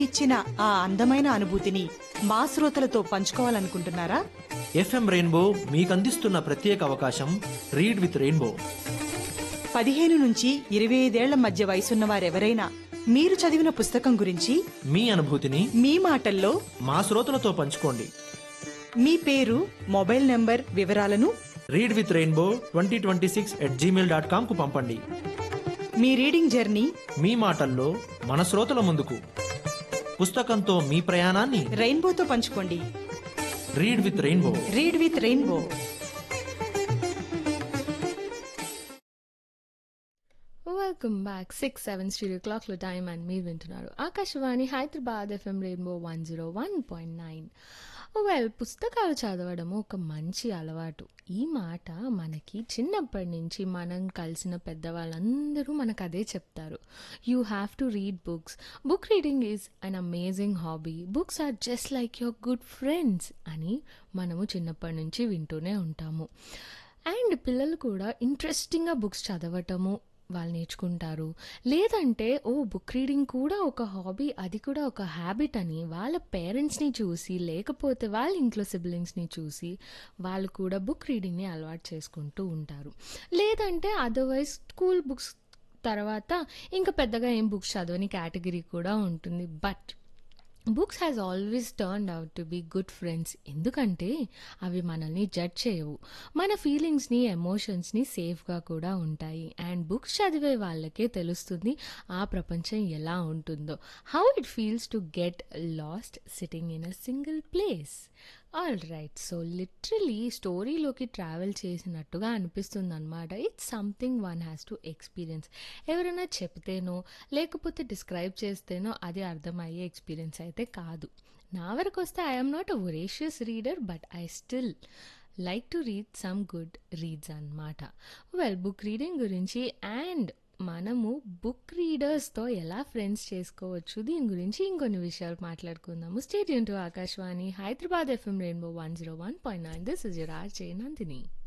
ఇచ్చిన ఆ అందమైన అనుభూతిని మా శ్రోతలతో పంచుకోవాలనుకుంటున్నారా ఎఫ్ఎం రెయిన్బో మీకు అందిస్తున్న ప్రత్యేక అవకాశం రీడ్ విత్ రెయిన్బో పదిహేను నుంచి ఇరవై ఐదేళ్ల మధ్య వయసున్న వారెవరైనా మీరు చదివిన పుస్తకం గురించి మీ అనుభూతిని మీ మాటల్లో మా శ్రోతలతో పంచుకోండి మీ పేరు మొబైల్ నంబర్ వివరాలను read with rainbow twenty twenty six at Gmail dot కామ్కు పంపండి మీ రీడింగ్ జర్నీ మీ మాటల్లో మన శ్రోతల ముందుకు పుస్తకంతో మీ ప్రయాణాన్ని రెయిన్బోతో పంచుకోండి read with rainbow read with rainbow welcome back six seven studio క్లాక్లో టైం అండ్ మీరు వింటున్నారు Akashvani Hyderabad FM rainbow one zero one point nine well పుస్తకాలు చదవడం ఒక మంచి అలవాటు ఈ మాట మనకి చిన్నప్పటి నుంచి మనం కలిసిన పెద్దవాళ్ళందరూ మనకు అదే చెప్తారు you have to read books book reading is an amazing hobby books are just like your good friends అని మనము చిన్నప్పటి నుంచి వింటూనే ఉంటాము అండ్ పిల్లలు కూడా ఇంట్రెస్టింగ్గా బుక్స్ చదవటము వాళ్ళు నేర్చుకుంటారు లేదంటే ఓ బుక్ రీడింగ్ కూడా ఒక హాబీ అది కూడా ఒక హ్యాబిట్ అని వాళ్ళ పేరెంట్స్ని చూసి లేకపోతే వాళ్ళ ఇంట్లో సిబ్లింగ్స్ని చూసి వాళ్ళు కూడా బుక్ రీడింగ్ని అలవాటు చేసుకుంటూ ఉంటారు లేదంటే అదర్వైజ్ స్కూల్ బుక్స్ తర్వాత ఇంకా పెద్దగా ఏం బుక్స్ చదవని కేటగిరీ కూడా ఉంటుంది but books has always turn out to be good friends ఎందుకంటే అవి మనల్ని జడ్జ్ చేయవు మన ఫీలింగ్స్ని ఎమోషన్స్ని సేఫ్గా కూడా ఉంటాయి అండ్ బుక్స్ చదివే వాళ్ళకే తెలుస్తుంది ఆ ప్రపంచం ఎలా ఉంటుందో how it feels to get lost sitting in a single place all right so literally స్టోరీలోకి ట్రావెల్ చేసినట్టుగా అనిపిస్తుంది అనమాట it's something one has to experience ఎవరైనా చెప్తేనో లేకపోతే డిస్క్రైబ్ చేస్తేనో అది అర్థమయ్యే ఎక్స్పీరియన్స్ అయితే కాదు నా వరకు వస్తే I'm not a voracious reader but I still like to read some good reads అన్నమాట వెల్ బుక్ రీడింగ్ గురించి అండ్ మనము బుక్ రీడర్స్తో ఎలా ఫ్రెండ్స్ చేసుకోవచ్చు దీని గురించి ఇంకొన్ని విషయాలు మాట్లాడుకుందాము stadium to Akashvani Hyderabad FM rainbow one zero one point nine this is your RJ Nandini